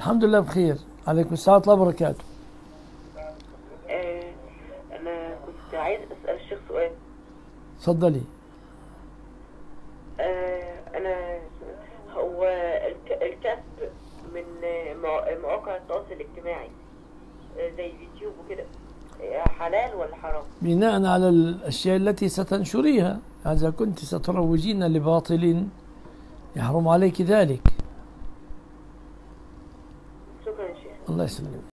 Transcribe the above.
الحمد لله بخير عليكم السلام ورحمة الله وبركاته آه انا كنت عايز اسال الشيخ سؤال تفضلي آه انا هو الك- الكسب من آه، مع- مواقع التواصل الاجتماعي آه، زي اليوتيوب وكده آه، حلال ولا حرام؟ بناء على الأشياء التي ستنشريها إذا كنت ستروجين لباطل يحرم عليك ذلك شكرا يا شيخ الله يسلمك